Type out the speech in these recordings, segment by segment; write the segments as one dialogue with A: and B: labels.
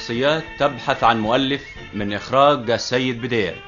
A: شخصيات تبحث عن مؤلف من إخراج السيد بدير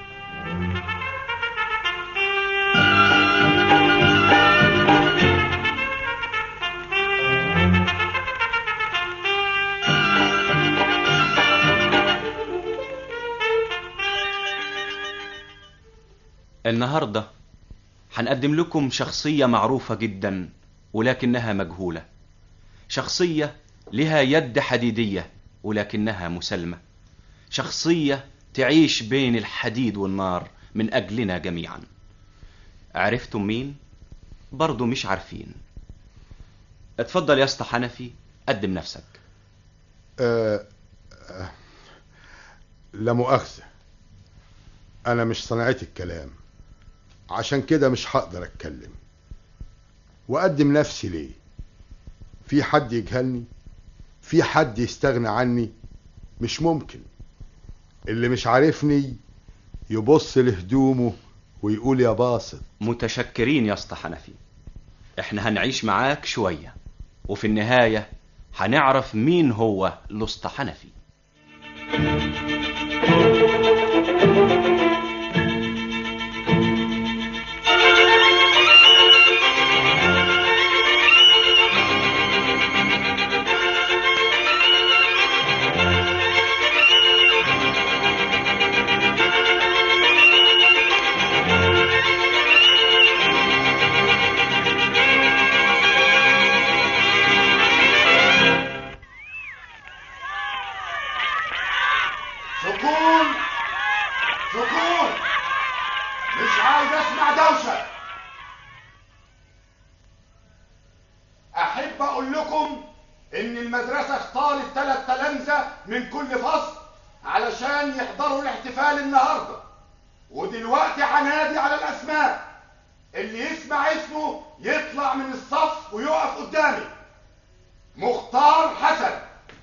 A: النهاردة هنقدم لكم شخصية معروفة جدا ولكنها مجهولة شخصية لها يد حديدية ولكنها مسلمة شخصية تعيش بين الحديد والنار من أجلنا جميعا عرفتم مين؟ برضو مش عارفين اتفضل يا اسطى حنفي قدم نفسك
B: أه أه لا مؤاخذة أنا مش صنعتي الكلام عشان كده مش هقدر أتكلم وأقدم نفسي ليه في حد يجهلني في حد يستغنى عني مش ممكن اللي مش عارفني يبص لهدومه ويقول يا باسط
A: متشكرين يا اسطى حنفي احنا هنعيش معاك شوية وفي النهاية هنعرف مين هو الاسطى حنفي
C: سكون سكون مش عايز اسمع دوشه احب اقول لكم ان المدرسه اختارت ثلاث تلامذه من كل فصل علشان يحضروا الاحتفال النهارده ودلوقتي هنادي على الاسماء اللي يسمع اسمه يطلع من الصف ويقف قدامي مختار حسن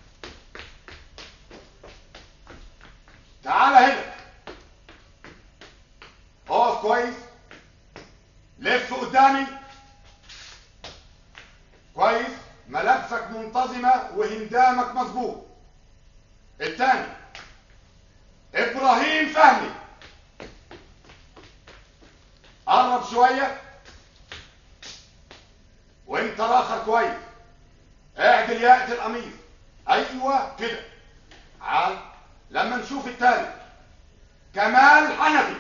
C: تعال هنا اقف كويس لف قدامي كويس ملابسك منتظمة وهندامك مظبوط التاني ابراهيم فهمي قرب شوية وانت راخر كويس اعدل ياقة القميص ايوه كده عال لما نشوف التالت كمال حنفي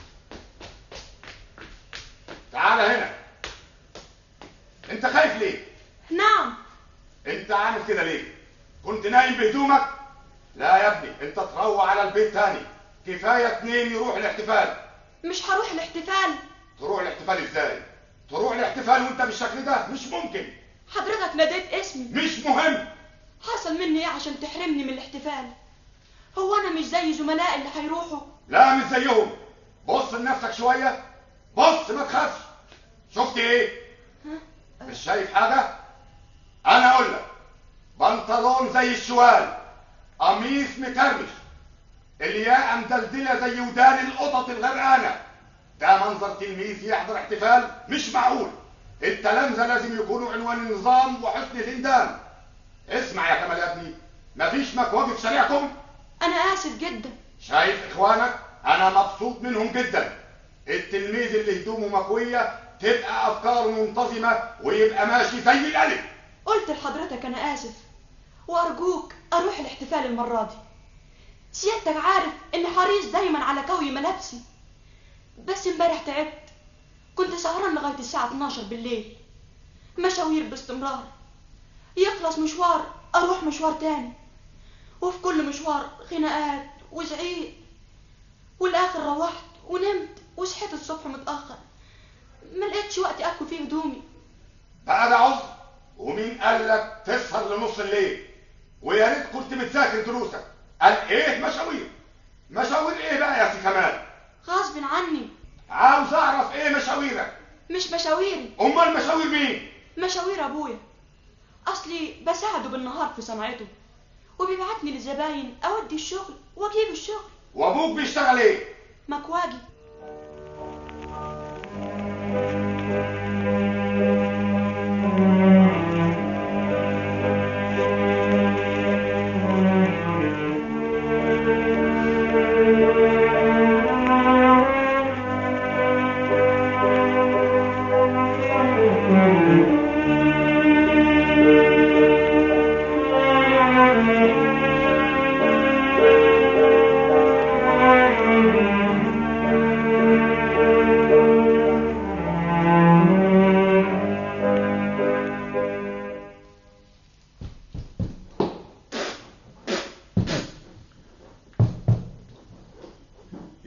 C: تعال هنا انت خايف ليه
D: نعم
C: انت عامل كده ليه كنت نايم بهدومك لا يا ابني انت تروح على البيت تاني كفايه اتنين يروح الاحتفال
D: مش هروح الاحتفال
C: تروح الاحتفال ازاي تروح الاحتفال وانت بالشكل ده مش ممكن
D: حضرتك ناديت اسمي
C: مش مهم
D: حصل مني ايه عشان تحرمني من الاحتفال هو انا مش زي زملائي اللي هيروحوا
C: لا مش زيهم بص لنفسك شويه بص ما تخافش شفت ايه مش شايف حاجه انا اقول لك بنطلون زي الشوال قميص مكرمش الياقه مدلدله زي ودان القطط الغرقانه ده منظر تلميذ يحضر احتفال مش معقول التلامذه لازم يكونوا عنوان النظام وحسن الهندام اسمع يا كمال يا ابني مفيش مكواجي في شارعكم
D: انا اسف جدا
C: شايف اخوانك انا مبسوط منهم جدا التلميذ اللي هدومه مكويه تبقى افكاره منتظمه ويبقى ماشي زي الالف
D: قلت لحضرتك انا اسف وارجوك اروح الاحتفال المره دي سيادتك عارف ان حريص دايما على كوي ملابسي بس امبارح تعبت كنت سهران لغايه الساعه 12 بالليل مشاوير باستمرار يخلص مشوار اروح مشوار تاني وفي كل مشوار خناقات وزعيق والاخر روحت ونمت وصحيت الصبح متاخر ما لقيتش وقت اكل فيه هدومي
C: بقى ده عذر ومين قال لك تسهر لنص الليل ويا ريت كنت بتذاكر دروسك قال ايه مشاوير مشاوير ايه بقى يا سي كمال
D: غصب عني
C: عاوز اعرف ايه مشاويرك
D: مش مشاويري
C: امال مشاوير مين
D: مشاوير ابويا اصلي بساعده بالنهار في صنعته وبيبعتني للزباين اودي الشغل واجيب الشغل
C: وابوك بيشتغل ايه
D: مكواجي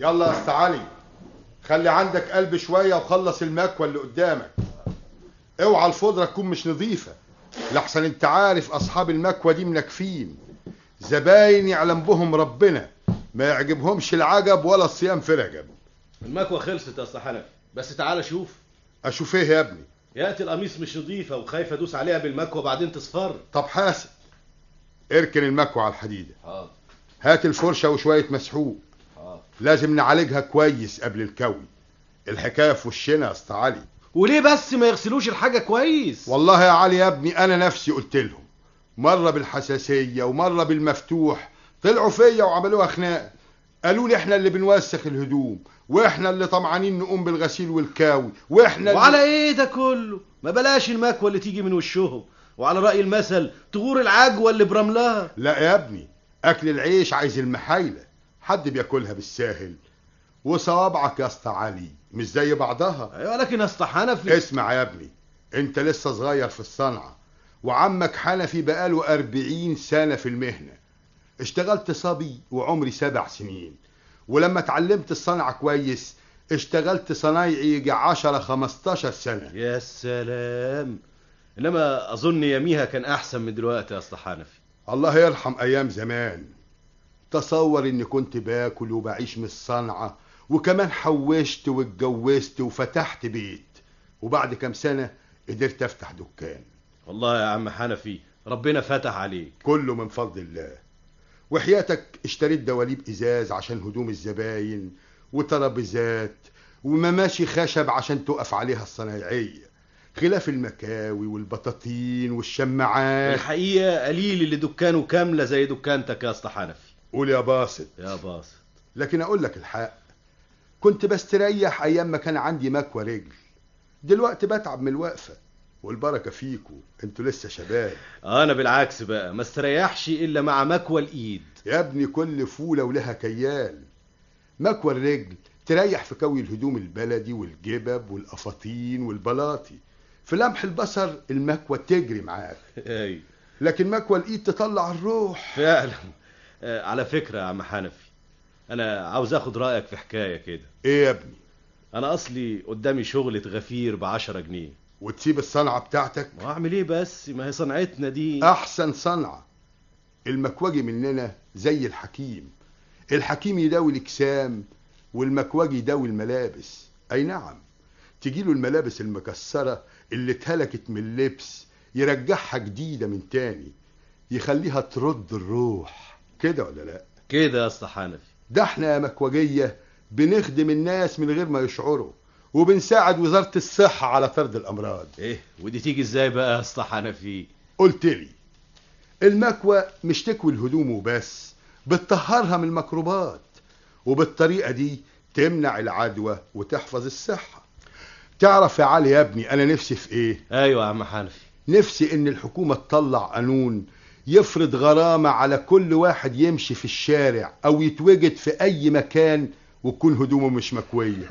B: يلا يا أسطى علي خلي عندك قلب شوية وخلص المكوى اللي قدامك اوعى الفضرة تكون مش نظيفة لحسن انت عارف اصحاب المكوى دي منكفين زباين يعلم بهم ربنا ما يعجبهمش العجب ولا الصيام في رجب
E: المكوى خلصت يا اسطى حنفي بس تعالى شوف
B: اشوف ايه يا ابني
E: ياتي القميص مش نظيفه وخايف ادوس عليها بالمكوى بعدين تصفر
B: طب حاسب اركن المكوى على الحديدة
E: حاضر
B: هات الفرشة وشوية مسحوق
E: حاضر
B: لازم نعالجها كويس قبل الكوي الحكاية في وشنا يا اسطى علي
E: وليه بس ما يغسلوش الحاجه كويس
B: والله يا علي يا ابني انا نفسي قلت لهم مرة بالحساسية ومرة بالمفتوح طلعوا فيا وعملوها خناقة قالوا لي احنا اللي بنوسخ الهدوم واحنا اللي طمعانين نقوم بالغسيل والكاوي واحنا اللي...
E: وعلى ايه ده كله ما بلاش المكوى اللي تيجي من وشهم وعلى راي المثل تغور العجوه اللي برملها
B: لا يا ابني اكل العيش عايز المحايلة حد بياكلها بالساهل وصوابعك يا اسطى علي مش زي بعضها
E: ايوه لكن يا اسطى حنفي
B: اسمع يا ابني انت لسه صغير في الصنعة وعمك حنفي بقاله أربعين سنة في المهنة اشتغلت صبي وعمري سبع سنين ولما اتعلمت الصنعة كويس اشتغلت صنايعي يجي عشرة خمستاشر سنة
E: يا سلام انما اظن يميها كان احسن من دلوقتي يا اسطى حنفي
B: الله يرحم أيام زمان تصور إني كنت باكل وبعيش من الصنعة وكمان حوشت واتجوزت وفتحت بيت وبعد كام سنة قدرت أفتح دكان
E: والله يا عم حنفي ربنا فتح عليك
B: كله من فضل الله وحياتك اشتريت دواليب ازاز عشان هدوم الزباين وترابيزات ومماشي خشب عشان تقف عليها الصنايعية خلاف المكاوي والبطاطين والشماعات
E: الحقيقه قليل اللي دكانه كامله زي دكانتك يا اسطى حنفي
B: قول يا باسط
E: يا باص
B: لكن اقول لك الحق كنت بستريح ايام ما كان عندي مكوى رجل دلوقتي بتعب من الوقفة والبركة فيكو انتوا لسه شباب
E: انا بالعكس بقى ما استريحش الا مع مكوى الايد
B: يا ابني كل فولة ولها كيال مكوى الرجل تريح في كوي الهدوم البلدي والجبب والقفاطين والبلاطي في لمح البصر المكوى تجري معاك
E: ايوه
B: لكن مكوى الايد تطلع الروح
E: فعلا آه، على فكره يا عم حنفي انا عاوز اخد رايك في حكايه كده
B: ايه يا ابني
E: انا اصلي قدامي شغلة غفير بعشرة جنيه
B: وتسيب الصنعة بتاعتك
E: واعمل ايه بس ما هي صنعتنا دي
B: احسن صنعة المكواجي مننا زي الحكيم الحكيم يداوي الاجسام والمكواجي يداوي الملابس اي نعم تجيله الملابس المكسرة اللي اتهلكت من اللبس يرجعها جديدة من تاني يخليها ترد الروح كده ولا لا
E: كده يا اسطى حنفي
B: ده احنا يا مكوجية بنخدم الناس من غير ما يشعروا وبنساعد وزارة الصحة على طرد الأمراض
E: ايه ودي تيجي ازاي بقى يا اسطى حنفي
B: قلت لي المكوى مش تكوي الهدوم وبس بتطهرها من الميكروبات وبالطريقة دي تمنع العدوى وتحفظ الصحة تعرف يا علي يا ابني أنا نفسي في إيه
E: ايوه يا عم حنفي
B: نفسي إن الحكومة تطلع قانون يفرض غرامة على كل واحد يمشي في الشارع أو يتوجد في أي مكان وتكون هدومه مش مكوية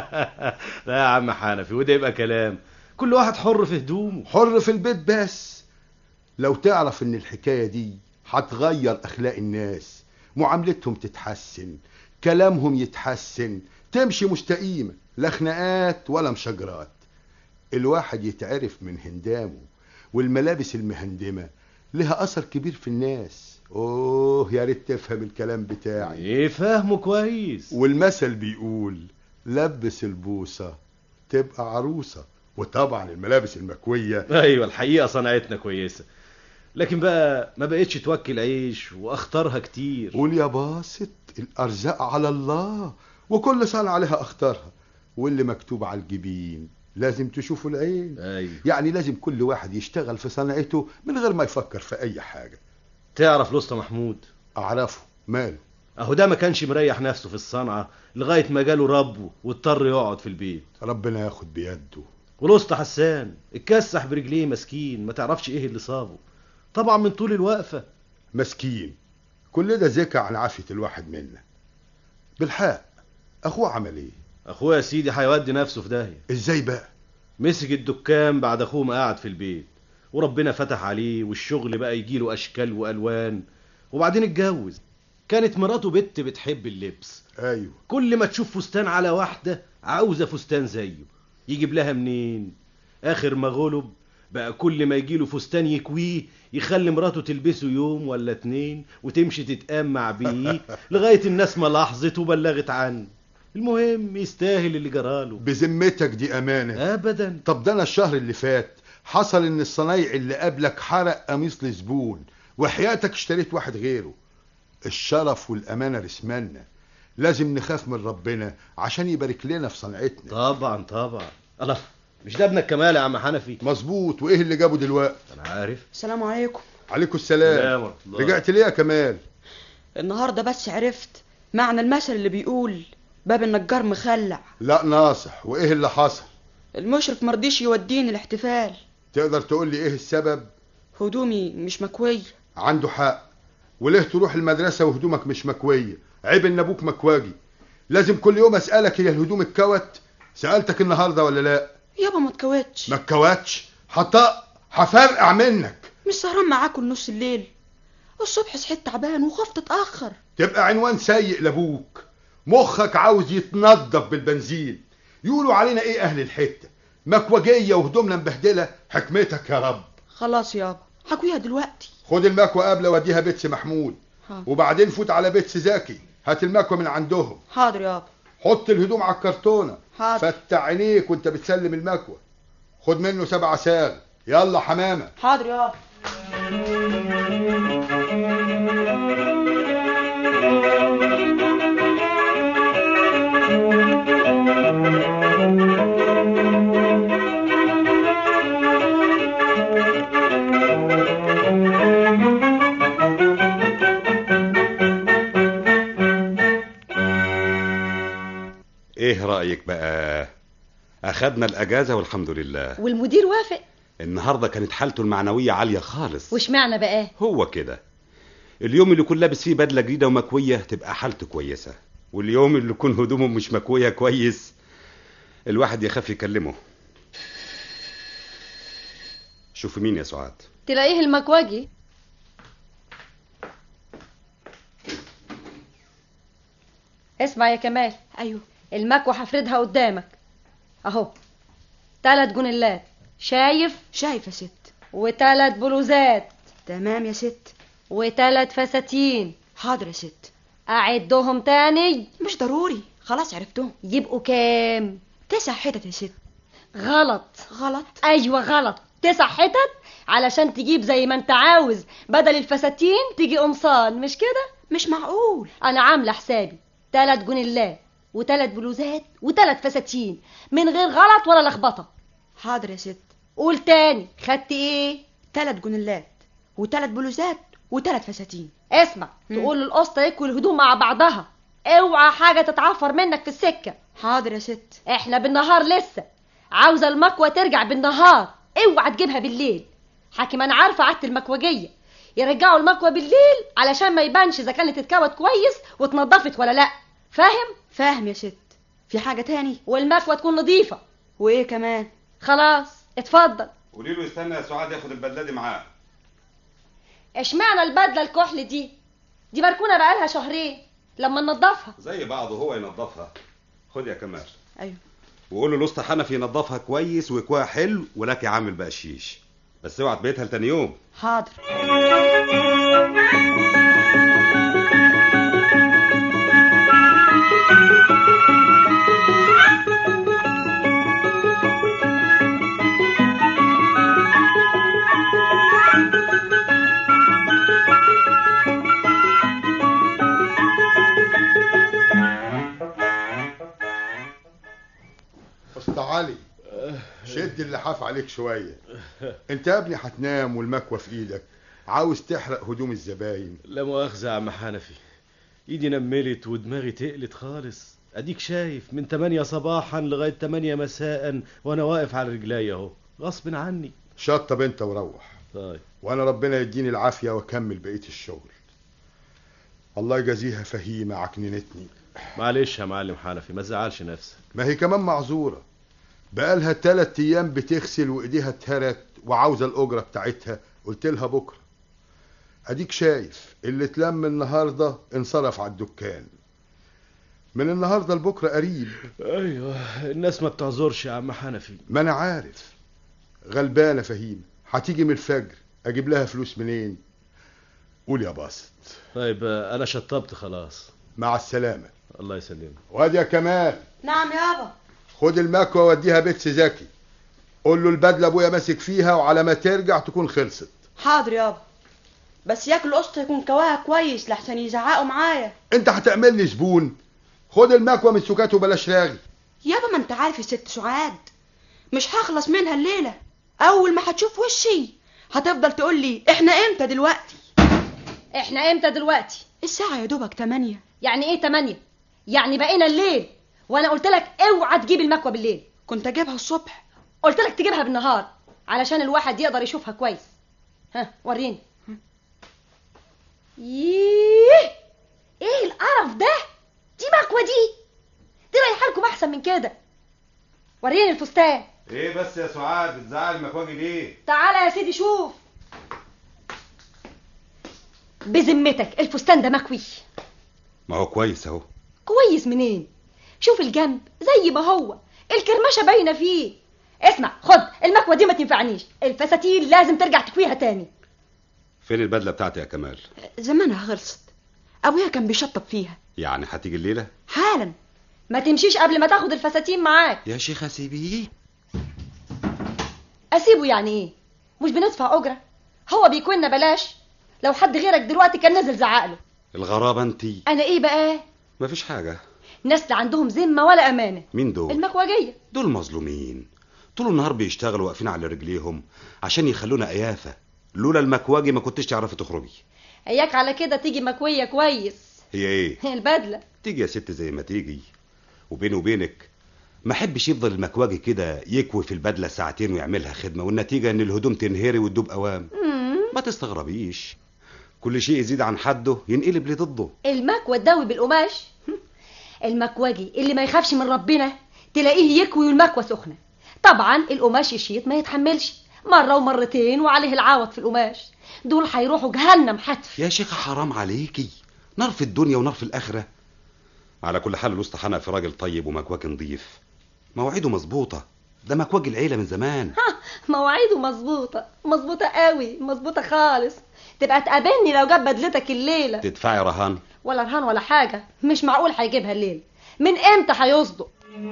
E: لا يا عم حنفي وده يبقى كلام كل واحد حر في هدومه
B: حر في البيت بس لو تعرف ان الحكاية دي هتغير اخلاق الناس معاملتهم تتحسن كلامهم يتحسن تمشي مستقيمة لا خناقات ولا مشاجرات الواحد يتعرف من هندامه والملابس المهندمة لها اثر كبير في الناس اوه يا ريت تفهم الكلام بتاعي
E: ايه فاهمه كويس
B: والمثل بيقول لبس البوصة تبقى عروسة وطبعا الملابس المكوية
E: ايوه الحقيقه صنعتنا كويسه لكن بقى ما بقتش توكل عيش واختارها كتير
B: قول يا باسط الأرزاق على الله وكل صنعة لها أختارها واللي مكتوب على الجبين لازم تشوفه العين
E: ايوه
B: يعني لازم كل واحد يشتغل في صنعته من غير ما يفكر في أي حاجة
E: تعرف لسطى محمود
B: أعرفه ماله
E: اهو ده ما كانش مريح نفسه في الصنعه لغايه ما جاله ربه واضطر يقعد في البيت
B: ربنا ياخد بيده
E: ولسطى حسان اتكسح برجليه مسكين ما تعرفش ايه اللي صابه طبعا من طول الوقفه
B: مسكين كل ده ذكى عن عافية الواحد منا بالحق أخوه عمل إيه
E: اخويا يا سيدي هيودي نفسه في داهيه
B: إزاي بقى
E: مسك الدكان بعد اخوه ما قعد في البيت وربنا فتح عليه والشغل بقى يجيله اشكال والوان وبعدين اتجوز كانت مراته بنت بتحب اللبس
B: ايوه
E: كل ما تشوف فستان على واحدة عاوزة فستان زيه يجيب لها منين آخر ما غلب بقى كل ما يجيله فستان يكويه يخلي مراته تلبسه يوم ولا اتنين وتمشي تتأمع بيه لغاية الناس ما لاحظت وبلغت عنه المهم يستاهل اللي جراله
B: بذمتك دي امانه
E: ابدا
B: طب ده انا الشهر اللي فات حصل ان الصنايع اللي قبلك حرق قميص لزبون وحياتك اشتريت واحد غيره الشرف والامانه رسمالنا لازم نخاف من ربنا عشان يبارك لنا في صنعتنا
E: طبعا طبعا الله مش ده ابنك كمال يا عم حنفي
B: مظبوط وايه اللي جابه دلوقتي
E: انا عارف
D: السلام عليكم
B: عليكم السلام
E: ورحمة الله.
B: رجعت ليه يا كمال
D: النهارده بس عرفت معنى المثل اللي بيقول باب النجار مخلع
B: لا ناصح وايه اللي حصل
D: المشرف مرضيش يوديني الاحتفال
B: تقدر تقول لي ايه السبب
D: هدومي مش مكوية
B: عنده حق وليه تروح المدرسة وهدومك مش مكوية عيب ان ابوك مكواجي لازم كل يوم اسألك هي الهدوم اتكوت سألتك النهاردة ولا لا
D: يابا ما اتكوتش
B: ما اتكوتش حطق هفرقع منك
D: مش سهران معاكم نص الليل الصبح صحيت تعبان وخفت اتأخر
B: تبقى عنوان سيء لابوك مخك عاوز يتنضف بالبنزين يقولوا علينا ايه اهل الحتة مكوجية وهدومنا مبهدلة حكمتك يا رب
D: خلاص يابا هكويها دلوقتي
B: خد المكوى قبل وديها بيتس محمود
D: ها.
B: وبعدين فوت على بيتس زكي هات المكوى من عندهم
D: حاضر يابا
B: حط الهدوم على الكرتونة
D: حاضر.
B: فتح عينيك وانت بتسلم المكوى خد منه سبع ساغ يلا حمامة
D: حاضر يابا
C: ايه رأيك بقى اخدنا الاجازة والحمد لله
F: والمدير وافق
C: النهاردة كانت حالته المعنوية عالية خالص
F: وش معنى بقى
C: هو كده اليوم اللي يكون لابس فيه بدلة جديدة ومكوية تبقى حالته كويسة واليوم اللي يكون هدومه مش مكوية كويس الواحد يخاف يكلمه شوف مين يا سعاد
F: تلاقيه المكواجي اسمع يا كمال
D: ايوه
F: المكوى هفردها قدامك اهو تلات جنيلات شايف
D: شايف يا ست
F: وتلات بلوزات
D: تمام يا ست
F: وتلات فساتين
D: حاضر يا ست
F: اعدهم تاني
D: مش ضروري خلاص عرفتهم
F: يبقوا كام
D: تسع حتت يا ست
F: غلط
D: غلط
F: ايوه غلط تسع حتت علشان تجيب زي ما انت عاوز بدل الفساتين تيجي قمصان مش كده
D: مش معقول
F: انا عامله حسابي تلات جنيلات وتلات بلوزات وتلات فساتين من غير غلط ولا لخبطه
D: حاضر يا ست
F: قول تاني خدت ايه
D: تلات جنيلات وتلات بلوزات وتلات فساتين
F: اسمع
D: مم.
F: تقول للقسطه يكوي الهدوم مع بعضها اوعى حاجه تتعفر منك في السكه
D: حاضر يا ست
F: احنا بالنهار لسه عاوزه المكوى ترجع بالنهار اوعى تجيبها بالليل حاكم انا عارفه عاده المكوجيه يرجعوا المكوى بالليل علشان ما يبانش اذا كانت اتكوت كويس واتنضفت ولا لا فاهم
D: فاهم يا ست في حاجة تاني
F: والمكوى تكون نظيفه
D: وايه كمان
F: خلاص اتفضل
C: قولي له يستنى يا سعاد ياخد البدلة دي معاه
F: اشمعنى البدله الكحل دي دي مركونه بقالها شهرين لما ننضفها
C: زي بعضه هو ينظفها خد يا كمال
D: ايوه
C: وقول له الاسطى حنفي ينظفها كويس ويكواها حلو ولك عامل بقشيش بس اوعى تبيتها لتاني يوم
D: حاضر
B: أسطى علي شد اللحاف عليك شوية انت يا ابني هتنام والمكوى في ايدك عاوز تحرق هدوم الزباين
E: لا مؤاخذة يا عم حنفي ايدي نملت ودماغي تقلت خالص اديك شايف من 8 صباحا لغاية 8 مساء وانا واقف على رجلي اهو غصب عني
B: شطب انت وروح
E: طيب
B: وانا ربنا يديني العافية واكمل بقية الشغل الله يجازيها فهيمة عكننتني
E: معلش يا معلم حنفي ما تزعلش نفسك
B: ما هي كمان معذورة بقالها تلات ايام بتغسل وايديها اتهرت وعاوزة الاجرة بتاعتها قلت لها بكرة اديك شايف اللي اتلم النهاردة انصرف على الدكان من النهارده لبكره قريب
E: ايوه الناس ما بتعذرش يا عم حنفي
B: ما انا عارف غلبانه فهيم هتيجي من الفجر اجيب لها فلوس منين قول يا باسط
E: طيب آه، انا شطبت خلاص
B: مع السلامه
E: الله يسلمك
B: وادي يا كمال
D: نعم يابا
B: خد المكوى وديها بيت زكي قول له البدله ابويا ماسك فيها وعلى ما ترجع تكون خلصت
D: حاضر يابا بس ياكل القسط يكون كواها كويس لحسن يزعقوا معايا
B: انت هتعمل لي زبون خد المكوى من سكات وبلاش راغي
D: يابا ما انت عارف الست سعاد مش هخلص منها الليلة أول ما هتشوف وشي هتفضل تقول لي احنا امتى دلوقتي
F: احنا امتى دلوقتي
D: الساعة يا دوبك تمانية
F: يعني ايه تمانية يعني بقينا الليل وانا قلت لك اوعى تجيب المكوى بالليل
D: كنت اجيبها الصبح
F: قلت لك تجيبها بالنهار علشان الواحد يقدر يشوفها كويس ها وريني ييه ايه القرف ده دي مكوى دي دي رايحه لكم احسن من كده وريني الفستان
G: ايه بس يا سعاد بتزعل المكواجي ليه
F: تعالى يا سيدي شوف بذمتك الفستان ده مكوي
G: ما هو كويس اهو
F: كويس منين شوف الجنب زي ما هو الكرمشه باينه فيه اسمع خد المكوى دي ما تنفعنيش الفساتين لازم ترجع تكويها تاني
G: فين البدله بتاعتي يا كمال
D: زمانها خلصت أبويا كان بيشطب فيها
G: يعني هتيجي الليله
D: حالا
F: ما تمشيش قبل ما تاخد الفساتين معاك
G: يا شيخه سيبيه
F: اسيبه يعني ايه مش بندفع اجره هو بيكوننا بلاش لو حد غيرك دلوقتي كان نزل زعقله
G: الغرابه انتي
F: انا ايه بقى
G: مفيش حاجه
F: ناس لا عندهم ذمه ولا امانه
G: مين دول
F: المكواجيه
G: دول مظلومين طول النهار بيشتغلوا واقفين على رجليهم عشان يخلونا قيافه لولا المكواجي ما كنتش تعرفي تخرجي
F: اياك على كده تيجي مكويه كويس
G: هي ايه
F: البدله
G: تيجي يا ست زي ما تيجي وبيني وبينك ما احبش يفضل المكواجي كده يكوي في البدله ساعتين ويعملها خدمه والنتيجه ان الهدوم تنهري وتدوب قوام ما تستغربيش كل شيء يزيد عن حده ينقلب لي ضده
F: المكوى تداوي بالقماش المكواجي اللي ما يخافش من ربنا تلاقيه يكوي والمكوى سخنه طبعا القماش يشيط ما يتحملش مره ومرتين وعليه العوض في القماش دول هيروحوا جهنم حتف
G: يا شيخة حرام عليكي نار في الدنيا ونار في الآخرة على كل حال الوسط حنق في راجل طيب ومكواك نظيف مواعيده مظبوطة ده مكواج العيلة من زمان
F: ها مواعيده مظبوطه مظبوطه قوي مظبوطه خالص تبقى تقابلني لو جاب بدلتك الليله
G: تدفعي رهان
F: ولا رهان ولا حاجه مش معقول هيجيبها الليل من امتى هيصدق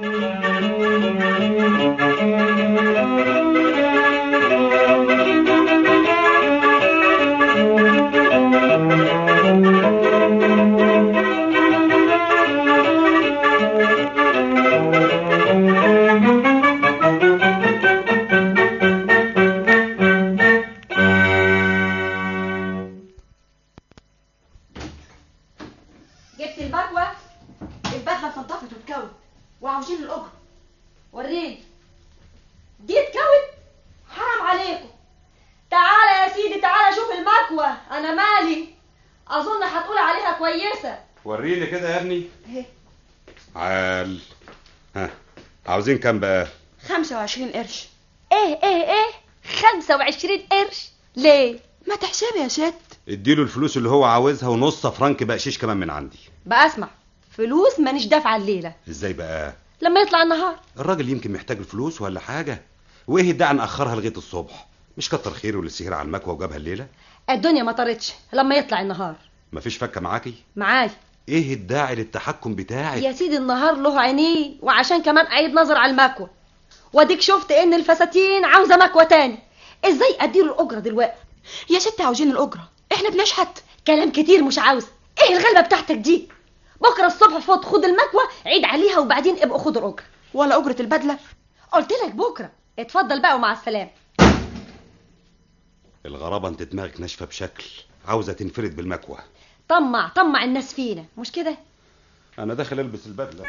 F: جبت المكوى
D: البدلة اتنضفت واتكوت وعاوزين الأجرة
F: وريني دي اتكوت حرام عليكم تعالى يا سيدي تعالى شوف المكوى انا مالي اظن هتقول عليها كويسه
G: وريني كده يا ابني
D: اهي
G: عال ها عاوزين كام بقى
D: خمسة وعشرين قرش
F: ايه ايه ايه خمسة وعشرين قرش ليه
D: ما تحسبي يا ست
G: اديله الفلوس اللي هو عاوزها ونص فرنك بقشيش كمان من عندي
F: بقى اسمع فلوس مانيش دافعه الليله
G: ازاي بقى
F: لما يطلع النهار
G: الراجل يمكن محتاج الفلوس ولا حاجة وايه الداعي نأخرها لغاية الصبح مش كتر خيره اللي سهر على المكوى وجابها الليلة
F: الدنيا ما طارتش لما يطلع النهار
G: مفيش فكة معاكي
F: معاي
G: ايه الداعي للتحكم بتاعك
F: يا سيدي النهار له عينين وعشان كمان عيد نظر على المكوى واديك شفت ان الفساتين عاوزه مكوى تاني ازاي اديله الاجره دلوقتي
D: يا ست عاوزين الأجرة احنا بنشحت
F: كلام كتير مش عاوزه ايه الغلبه بتاعتك دي بكره الصبح فوت خد المكوى عيد عليها وبعدين ابقوا خدوا الاجره
D: ولا أجرة البدلة
F: قلت لك بكره اتفضل بقى ومع السلامه
G: الغرابة انت دماغك ناشفة بشكل عاوزة تنفرد بالمكوى
F: طمع طمع الناس فينا مش كده
G: انا داخل البس البدلة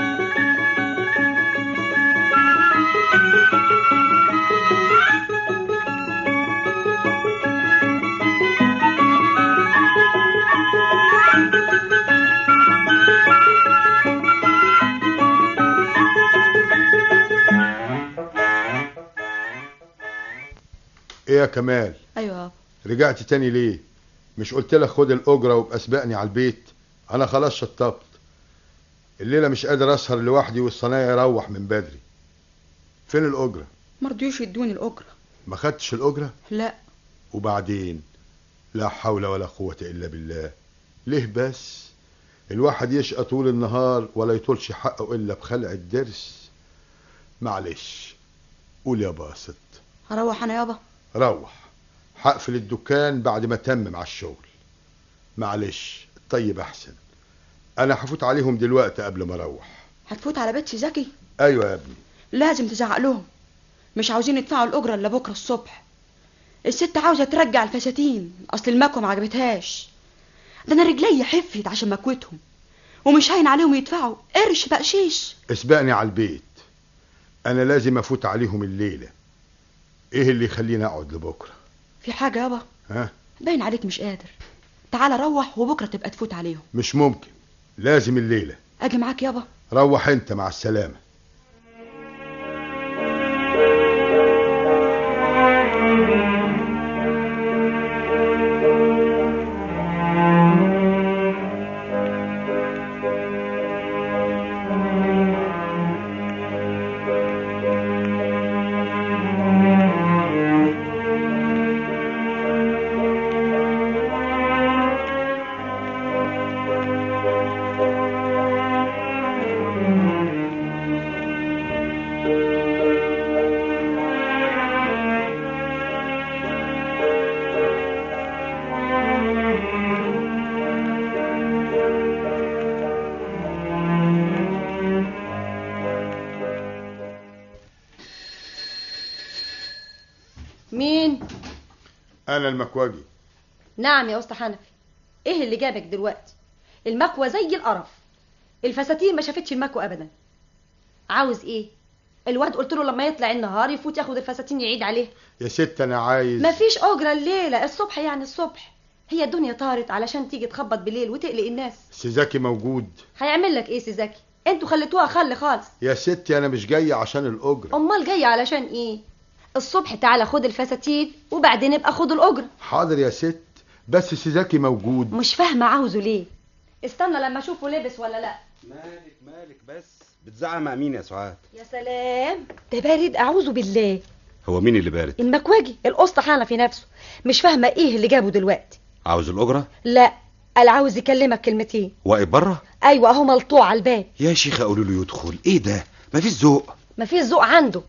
B: ايه يا كمال
D: أيوة يابا.
B: رجعت تاني ليه مش قلت لك خد الاجره وابقى اسبقني على البيت انا خلاص شطبت الليلة مش قادر أسهر لوحدي والصنايعي يروح من بدري فين الأجرة
D: مرضيوش يدوني الأجرة
B: ما خدتش الأجرة
D: لا
B: وبعدين لا حول ولا قوة إلا بالله ليه بس الواحد يشقى طول النهار ولا يطولش حقه إلا بخلع الدرس معلش قول يا باسط
D: هروح أنا يابا
B: روح هقفل الدكان بعد ما تمم على الشغل معلش الطيب أحسن أنا هفوت عليهم دلوقتي قبل ما أروح
D: هتفوت على بيت زكي
B: أيوة يا ابني
D: لازم تزعق لهم مش عاوزين يدفعوا الأجرة إلا بكرة الصبح الست عاوزة ترجع الفساتين أصل المكوة ما عجبتهاش ده أنا رجلي حفت عشان مكوتهم ومش هين عليهم يدفعوا قرش بقشيش
B: اسبقني على البيت أنا لازم أفوت عليهم الليلة إيه اللي يخليني أقعد لبكرة
D: في حاجة يابا
B: ها
D: باين عليك مش قادر تعال روح وبكرة تبقى تفوت عليهم
B: مش ممكن لازم الليلة
D: أجي معاك يابا
B: روح أنت مع السلامة
F: مين
B: أنا المكواجي
F: نعم يا أسطى حنفي ايه اللي جابك دلوقتي المكوى زي القرف الفساتين ما شافتش المكوى ابدا عاوز ايه الواد قلت له لما يطلع النهار يفوت ياخد الفساتين يعيد عليها
B: يا ست أنا عايز
F: مفيش اجره الليله الصبح يعني الصبح هي الدنيا طارت علشان تيجي تخبط بالليل وتقلق الناس
B: سيزاكي موجود
F: هيعمل لك ايه سيزاكي انتوا خليتوها خل خالص
B: يا ستي أنا مش جاي عشان الأجرة
F: امال جايه علشان ايه الصبح تعالى خد الفساتين وبعدين ابقى خد الاجره
B: حاضر يا ست بس سيزاكي موجود
F: مش فاهمه عاوزه ليه استنى لما اشوفه لبس ولا لا
G: مالك مالك بس بتزعق مع مين يا سعاد
F: يا سلام ده بارد اعوذ بالله
G: هو مين اللي بارد
F: المكواجي القسط حنفي نفسه مش فاهمه ايه اللي جابه دلوقتي
G: عاوز الاجره
F: لا قال عاوز يكلمك كلمتين
G: واقف بره
F: ايوه اهو ملطوع على الباب
G: يا شيخه قولوا له يدخل ايه ده مفيش ذوق
F: مفيش ذوق عنده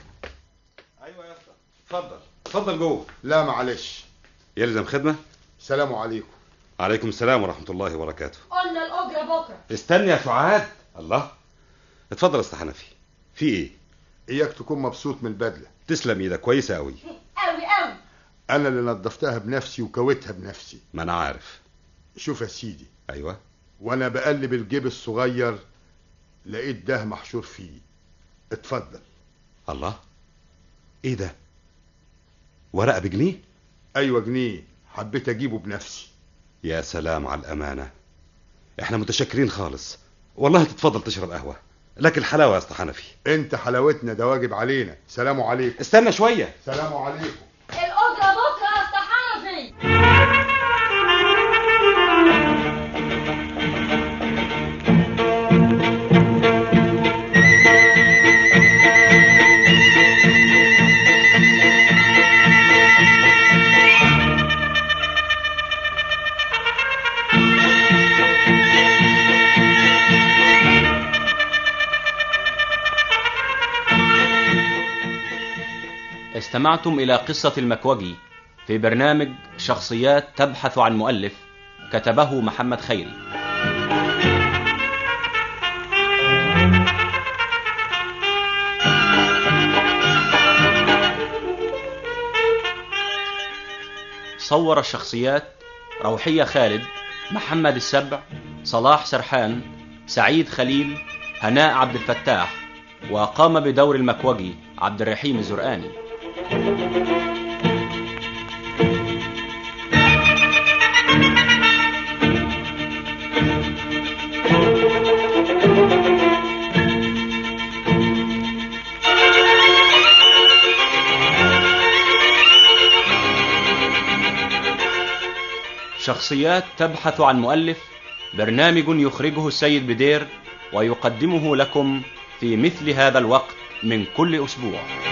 G: ايوه يا اسطى اتفضل اتفضل جوه
B: لا معلش
G: يلزم خدمه
B: سلام عليكم
G: عليكم السلام ورحمه الله وبركاته
F: قلنا الاجره بكره
G: استني يا سعاد الله اتفضل يا اسطى حنفي في ايه
B: إياك تكون مبسوط من البدلة
G: تسلم ايدك كويسه قوي
F: قوي قوي
B: أنا اللي نظفتها بنفسي وكويتها بنفسي
G: ما انا عارف
B: شوف يا سيدي
G: ايوه
B: وأنا بقلب الجيب الصغير لقيت ده محشور فيه اتفضل
G: الله ايه ده ورقه بجنيه
B: أيوة جنيه حبيت أجيبه بنفسي
G: يا سلام على الامانه احنا متشكرين خالص والله تتفضل تشرب قهوه لك الحلاوه يا اسطى حنفي
B: انت حلاوتنا ده واجب علينا سلام عليكم
G: استنى شويه
B: سلام عليكم
F: الاجره بكره يا اسطى حنفي
A: استمعتم إلى قصة المكوجي في برنامج شخصيات تبحث عن مؤلف كتبه محمد خيري صور الشخصيات روحية خالد محمد السبع صلاح سرحان سعيد خليل هناء عبد الفتاح وقام بدور المكوجي عبد الرحيم الزرقاني شخصيات تبحث عن مؤلف برنامج يخرجه السيد بدير ويقدمه لكم في مثل هذا الوقت من كل أسبوع